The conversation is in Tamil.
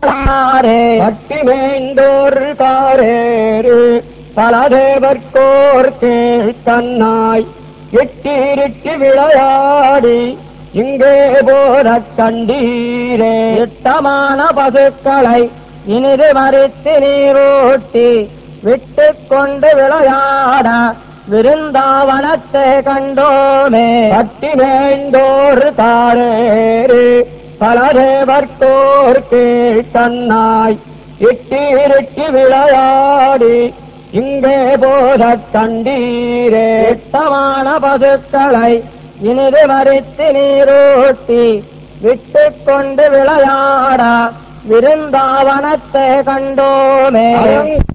பட்டி மேய்ந்தோர் காரேறு பல தேவர்கோர் கண்ணாய் எட்டிருட்டி விளையாடி இங்கே போர கண்டீரே இட்டமான பசுக்களை இனிது மறித்து நீரூட்டி விட்டு கொண்டு விளையாட விருந்தாவனத்தை கண்டோமே பட்டி மேய்ந்தோர் தாரேறு பல தேவர்கோர் கண்ணாய் எட்டிருட்டி விளையாடி இங்கே போர கண்டீரே இட்டமான பசுக்களை இனிது மறித்து நீரூட்டி விட்டு கொண்டு விளையாட விருந்தாவனத்தை கண்டோமே அலங்க